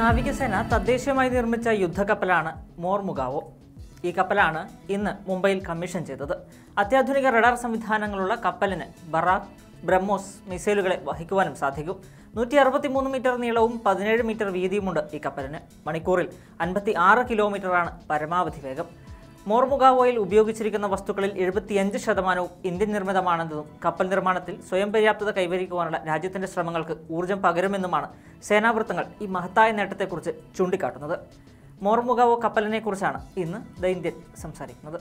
നാവികസേന തദ്ദേശീയമായി നിർമ്മിച്ച യുദ്ധക്കപ്പലാണ് മോർമുഗാവോ ഈ കപ്പലാണ് ഇന്ന് മുംബൈയിൽ കമ്മീഷൻ ചെയ്തത് അത്യാധുനിക റഡാർ സംവിധാനങ്ങളുള്ള കപ്പലിന് ബറാഖ് ബ്രഹ്മോസ് മിസൈലുകളെ വഹിക്കുവാനും സാധിക്കും നൂറ്റി അറുപത്തിമൂന്ന് മീറ്റർ നീളവും പതിനേഴ് മീറ്റർ വീതിയുമുണ്ട് ഈ കപ്പലിന് മണിക്കൂറിൽ അൻപത്തി ആറ് കിലോമീറ്ററാണ് പരമാവധി വേഗം മോർമുഗാവോയിൽ ഉപയോഗിച്ചിരിക്കുന്ന വസ്തുക്കളിൽ എഴുപത്തിയഞ്ച് ശതമാനവും ഇന്ത്യൻ നിർമ്മിതമാണെന്നതും കപ്പൽ നിർമ്മാണത്തിൽ സ്വയം പര്യാപ്തത കൈവരിക്കുവാനുള്ള രാജ്യത്തിന്റെ ശ്രമങ്ങൾക്ക് ഊർജ്ജം പകരുമെന്നുമാണ് സേനാവൃത്തങ്ങൾ ഈ മഹത്തായ നേട്ടത്തെക്കുറിച്ച് ചൂണ്ടിക്കാട്ടുന്നത് മോർമുഗാവോ കപ്പലിനെ കുറിച്ചാണ് ഇന്ന് ദ ഇന്ത്യൻ സംസാരിക്കുന്നത്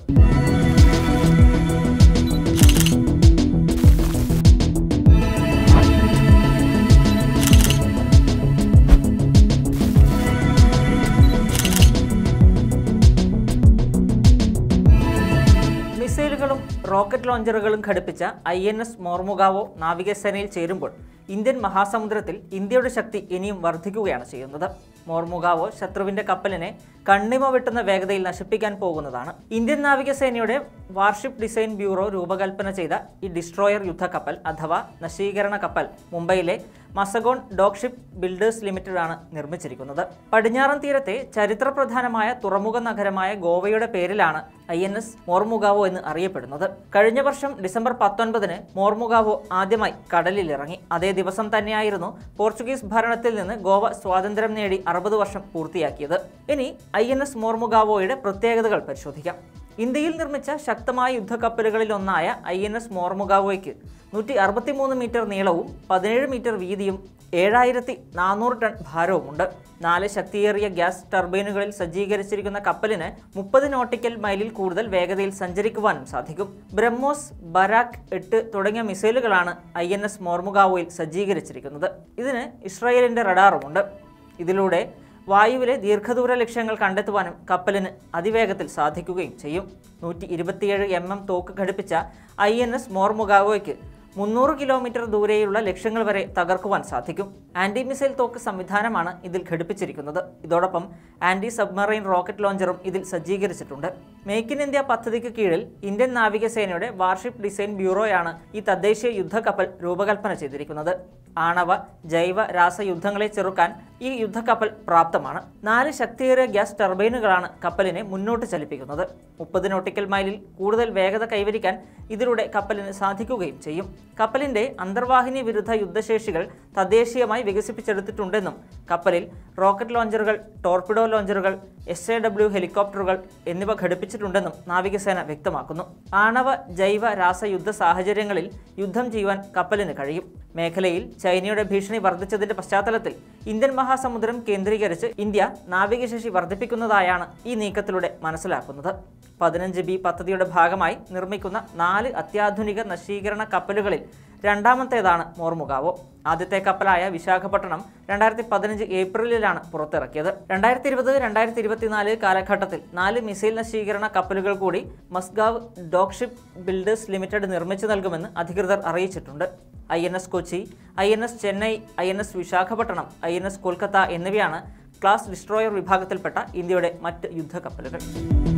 മിസൈലുകളും റോക്കറ്റ് ലോഞ്ചറുകളും ഘടിപ്പിച്ച ഐ എൻ എസ് മോർമുഗാവോ നാവികസേനയിൽ ചേരുമ്പോൾ ഇന്ത്യൻ മഹാസമുദ്രത്തിൽ ഇന്ത്യയുടെ ശക്തി ഇനിയും വർദ്ധിക്കുകയാണ് ചെയ്യുന്നത് മോർമുഗാവോ ശത്രുവിന്റെ കപ്പലിനെ കണ്ണിമ വെട്ടുന്ന വേഗതയിൽ നശിപ്പിക്കാൻ പോകുന്നതാണ് ഇന്ത്യൻ നാവികസേനയുടെ വാർഷിപ്പ് ഡിസൈൻ ബ്യൂറോ രൂപകൽപ്പന ചെയ്ത ഈ ഡിസ്ട്രോയർ യുദ്ധക്കപ്പൽ അഥവാ നശീകരണ കപ്പൽ മുംബൈയിലെ മസഗോൺ ഡോക്ഷിപ്പ് ബിൽഡേഴ്സ് ലിമിറ്റഡ് ആണ് നിർമ്മിച്ചിരിക്കുന്നത് പടിഞ്ഞാറൻ തീരത്തെ ചരിത്രപ്രധാനമായ തുറമുഖ നഗരമായ ഗോവയുടെ പേരിലാണ് ഐ എൻ എസ് മോർമുഗാവോ എന്ന് അറിയപ്പെടുന്നത് കഴിഞ്ഞ വർഷം ഡിസംബർ പത്തൊൻപതിന് മോർമുഗാവോ ആദ്യമായി കടലിലിറങ്ങി അതേ ദിവസം തന്നെയായിരുന്നു പോർച്ചുഗീസ് ഭരണത്തിൽ നിന്ന് ഗോവ സ്വാതന്ത്ര്യം നേടി അറുപത് വർഷം പൂർത്തിയാക്കിയത് ഇനി ഐ എൻ എസ് മോർമുഗാവോയുടെ പ്രത്യേകതകൾ പരിശോധിക്കാം ഇന്ത്യയിൽ നിർമ്മിച്ച ശക്തമായ യുദ്ധക്കപ്പലുകളിൽ ഒന്നായ ഐ എൻ എസ് മോർമുഗാവോയ്ക്ക് നൂറ്റി അറുപത്തിമൂന്ന് മീറ്റർ നീളവും പതിനേഴ് മീറ്റർ വീതിയും ഏഴായിരത്തി നാനൂറ് ടൺ ഭാരവുമുണ്ട് നാല് ശക്തിയേറിയ ഗ്യാസ് ടർബൈനുകളിൽ സജ്ജീകരിച്ചിരിക്കുന്ന കപ്പലിന് മുപ്പത് നോട്ടിക്കൽ മൈലിൽ കൂടുതൽ വേഗതയിൽ സഞ്ചരിക്കുവാനും സാധിക്കും ബ്രഹ്മോസ് ബരാക്ക് എട്ട് തുടങ്ങിയ മിസൈലുകളാണ് ഐ എൻ എസ് മോർമുഗാവോയിൽ സജ്ജീകരിച്ചിരിക്കുന്നത് ഇതിന് ഇസ്രായേലിന്റെ റഡാറുമുണ്ട് ഇതിലൂടെ വായുവിലെ ദീർഘദൂര ലക്ഷ്യങ്ങൾ കണ്ടെത്തുവാനും കപ്പലിന് അതിവേഗത്തിൽ സാധിക്കുകയും ചെയ്യും നൂറ്റി ഇരുപത്തിയേഴ് എം എം തോക്ക് ഘടിപ്പിച്ച ഐ എൻ എസ് മോർമുഗാവോയ്ക്ക് മുന്നൂറ് കിലോമീറ്റർ ദൂരെയുള്ള ലക്ഷ്യങ്ങൾ വരെ തകർക്കുവാൻ സാധിക്കും ആന്റി മിസൈൽ തോക്ക് സംവിധാനമാണ് ഇതിൽ ഘടിപ്പിച്ചിരിക്കുന്നത് ഇതോടൊപ്പം ആന്റി സബ്മറൈൻ റോക്കറ്റ് ലോഞ്ചറും ഇതിൽ സജ്ജീകരിച്ചിട്ടുണ്ട് മേക്ക് ഇൻ ഇന്ത്യ പദ്ധതിക്ക് കീഴിൽ ഇന്ത്യൻ നാവികസേനയുടെ വാർഷിപ്പ് ഡിസൈൻ ബ്യൂറോയാണ് ഈ തദ്ദേശീയ യുദ്ധക്കപ്പൽ രൂപകൽപ്പന ചെയ്തിരിക്കുന്നത് ആണവ ജൈവ രാസ യുദ്ധങ്ങളെ ചെറുക്കാൻ ഈ യുദ്ധക്കപ്പൽ പ്രാപ്തമാണ് നാല് ശക്തിയേറിയ ഗ്യാസ് ടർബൈനുകളാണ് കപ്പലിനെ മുന്നോട്ട് ചലിപ്പിക്കുന്നത് മുപ്പത് നോട്ടിക്കൽ മൈലിൽ കൂടുതൽ വേഗത കൈവരിക്കാൻ ഇതിലൂടെ കപ്പലിന് സാധിക്കുകയും ചെയ്യും കപ്പലിന്റെ അന്തർവാഹിനി വിരുദ്ധ യുദ്ധശേഷികൾ തദ്ദേശീയമായി വികസിപ്പിച്ചെടുത്തിട്ടുണ്ടെന്നും കപ്പലിൽ റോക്കറ്റ് ലോഞ്ചറുകൾ ടോർപിഡോ ലോഞ്ചറുകൾ എസ് എ ഡബ്ല്യു ഹെലികോപ്റ്ററുകൾ എന്നിവ ഘടിപ്പിച്ചിട്ടുണ്ടെന്നും നാവികസേന വ്യക്തമാക്കുന്നു ആണവ ജൈവ രാസ യുദ്ധ സാഹചര്യങ്ങളിൽ യുദ്ധം ചെയ്യുവാൻ കപ്പലിന് കഴിയും മേഖലയിൽ ചൈനയുടെ ഭീഷണി വർദ്ധിച്ചതിന്റെ പശ്ചാത്തലത്തിൽ ഇന്ത്യൻ മഹാസമുദ്രം കേന്ദ്രീകരിച്ച് ഇന്ത്യ നാവികശേഷി വർദ്ധിപ്പിക്കുന്നതായാണ് ഈ നീക്കത്തിലൂടെ മനസ്സിലാക്കുന്നത് പതിനഞ്ച് ബി പദ്ധതിയുടെ ഭാഗമായി നിർമ്മിക്കുന്ന നാല് അത്യാധുനിക നശീകരണ കപ്പലുകളിൽ രണ്ടാമത്തേതാണ് മോർമുഗാവോ ആദ്യത്തെ കപ്പലായ വിശാഖപട്ടണം രണ്ടായിരത്തി പതിനഞ്ച് ഏപ്രിലിലാണ് പുറത്തിറക്കിയത് രണ്ടായിരത്തി ഇരുപത് രണ്ടായിരത്തി ഇരുപത്തിനാല് കാലഘട്ടത്തിൽ നാല് മിസൈൽ നശീകരണ കപ്പലുകൾ കൂടി മസ്ഗാവ് ഡോക്ഷിപ്പ് ബിൽഡേഴ്സ് ലിമിറ്റഡ് നിർമ്മിച്ചു നൽകുമെന്ന് അധികൃതർ അറിയിച്ചിട്ടുണ്ട് I N S Kochi I N S Chennai I N S Visakhapatnam I N S Kolkata എന്നിവയാണ് ക്ലാസ് ഡിസ്ട്രോയർ വിഭാഗത്തിൽപ്പെട്ട ഇന്ത്യയുടെ മറ്റ് യുദ്ധക്കപ്പലുകൾ